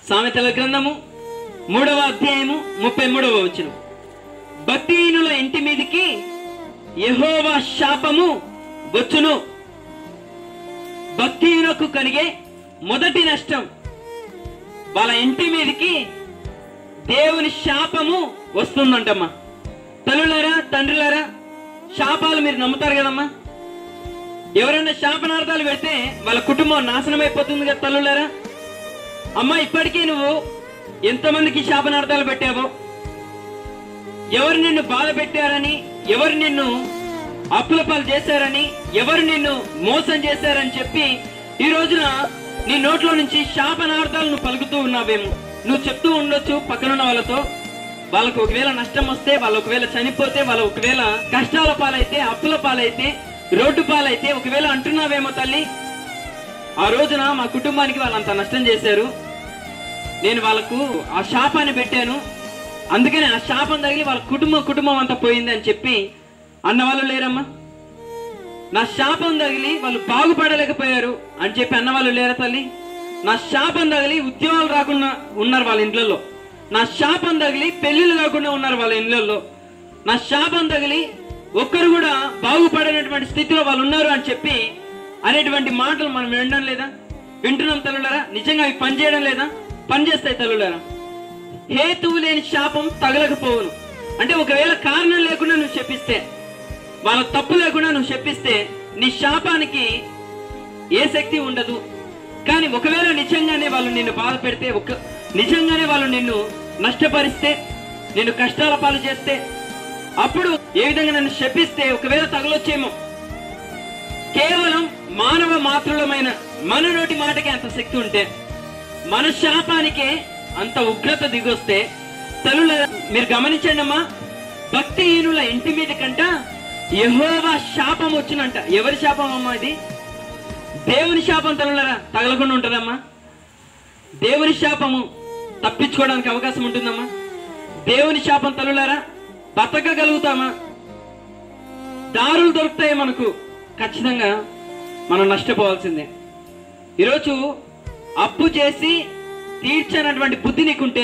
సామెతల గ్రంథము మూడవ అధ్యాయము ముప్పై మూడవ వచనం భక్తిహీనుల ఇంటి మీదికి యెహోవా శాపము వచ్చును భక్తిహీనకు కలిగే మొదటి నష్టం వాళ్ళ ఇంటి మీదకి దేవుని శాపము వస్తుందంటమ్మా తల్లులారా తండ్రులారా శాపాలు మీరు నమ్ముతారు కదమ్మా ఎవరైనా శాపనార్థాలు పెడితే వాళ్ళ కుటుంబం నాశనం అయిపోతుంది కదా తల్లులారా అమ్మా ఇప్పటికీ నువ్వు ఎంతమందికి శాపనార్థాలు పెట్టావో ఎవరు నిన్ను బాధ పెట్టారని ఎవరు నిన్ను అప్పుల పాలు చేశారని ఎవరు నిన్ను మోసం చేశారని చెప్పి ఈ రోజున నీ నోట్లో నుంచి శాపనార్థాలు నువ్వు పలుకుతూ ఉన్నావేమో నువ్వు చెప్తూ ఉండొచ్చు పక్కనున్న వాళ్ళతో వాళ్ళకు ఒకవేళ నష్టం వస్తే వాళ్ళు ఒకవేళ చనిపోతే వాళ్ళు ఒకవేళ కష్టాల పాలైతే అప్పుల పాలైతే రోడ్డు పాలైతే ఒకవేళ అంటున్నావేమో తల్లి ఆ రోజున మా కుటుంబానికి వాళ్ళంత నష్టం చేశారు నేను వాళ్ళకు ఆ శాపాన్ని పెట్టాను అందుకని ఆ శాపం తగిలి వాళ్ళ కుటుంబం కుటుంబం అంతా పోయింది అని చెప్పి అన్న వాళ్ళు లేరమ్మా నా శాపం తగిలి వాళ్ళు బాగుపడలేకపోయారు అని చెప్పి అన్న వాళ్ళు లేరా తల్లి నా శాపం తగిలి ఉద్యోగాలు రాకుండా ఉన్నారు వాళ్ళ ఇండ్లలో నా శాపం తగిలి పెళ్లిళ్ళు కాకుండా ఉన్నారు వాళ్ళ ఇండ్లలో నా శాపం తగిలి ఒక్కరు కూడా బాగుపడనటువంటి స్థితిలో వాళ్ళు ఉన్నారు అని చెప్పి అనేటువంటి మాటలు మనం వినడం లేదా వింటున్నాం తల్లులారా నిజంగా అవి పనిచేయడం లేదా పనిచేస్తాయి తల్లులారా హేతువు లేని శాపం తగలకపోవును అంటే ఒకవేళ కారణం లేకుండా నువ్వు చెప్పిస్తే వాళ్ళ తప్పు లేకుండా నువ్వు చెప్పిస్తే నీ శాపానికి ఏ శక్తి ఉండదు కానీ ఒకవేళ నిజంగానే వాళ్ళు నిన్ను బాధ పెడితే ఒక నిజంగానే వాళ్ళు నిన్ను నష్టపరిస్తే నిన్ను కష్టాల పాలు చేస్తే అప్పుడు ఏ విధంగా నన్ను శపిస్తే ఒకవేళ తగలొచ్చేమో కేవలం మానవ మాతృలమైన మన నోటి మాటకి అంత శక్తి ఉంటే మన శాపానికే అంత ఉగ్రత దిగొస్తే తల్లుల మీరు గమనించండి అమ్మా భక్తిహీనుల ఇంటి మీద కంట యహోవా శాపం వచ్చినంట ఎవరి శాపం అమ్మా ఇది దేవుని శాపం తల్లులరా తగలకుండా ఉంటుందమ్మా దేవుని శాపము తప్పించుకోవడానికి అవకాశం ఉంటుందమ్మా దేవుని శాపం తల్లులారా బతకగలుగుతామా దారులు దొరుకుతాయి మనకు ఖచ్చితంగా మనం నష్టపోవాల్సిందే ఈరోజు అప్పు చేసి తీర్చనటువంటి బుద్ధి నీకుంటే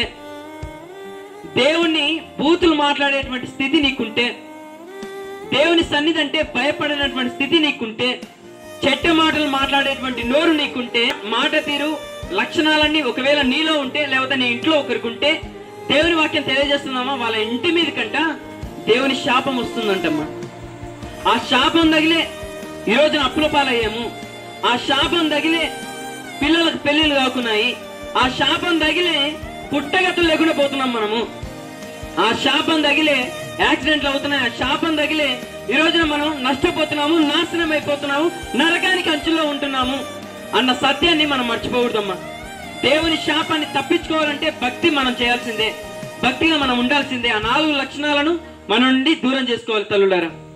దేవుణ్ణి బూతులు మాట్లాడేటువంటి స్థితి నీకుంటే దేవుని సన్నిధి అంటే భయపడినటువంటి స్థితి నీకుంటే చెడ్డ మాటలు మాట్లాడేటువంటి నోరు నీకుంటే మాట తీరు లక్షణాలన్నీ ఒకవేళ నీలో ఉంటే లేకపోతే నీ ఇంట్లో ఒకరికి ఉంటే దేవుని వాక్యం తెలియజేస్తున్నామా వాళ్ళ ఇంటి మీద కంట దేవుని శాపం వస్తుందంటమ్మా ఆ శాపం తగిలే ఈ రోజున అప్పుల పాలయ్యాము ఆ శాపం తగిలే పిల్లలకు పెళ్లిళ్ళు కాకున్నాయి ఆ శాపం తగిలే పుట్టగతులు లేకుండా పోతున్నాం మనము ఆ శాపం తగిలే యాక్సిడెంట్లు అవుతున్నాయి ఆ శాపం తగిలే ఈ రోజున మనం నష్టపోతున్నాము నాశనం అయిపోతున్నాము నరకానికి అంచుల్లో ఉంటున్నాము అన్న సత్యాన్ని మనం మర్చిపోకూడదమ్మా దేవుని శాపాన్ని తప్పించుకోవాలంటే భక్తి మనం చేయాల్సిందే భక్తిగా మనం ఉండాల్సిందే ఆ నాలుగు లక్షణాలను మన నుండి దూరం చేసుకోవాలి తల్లులారా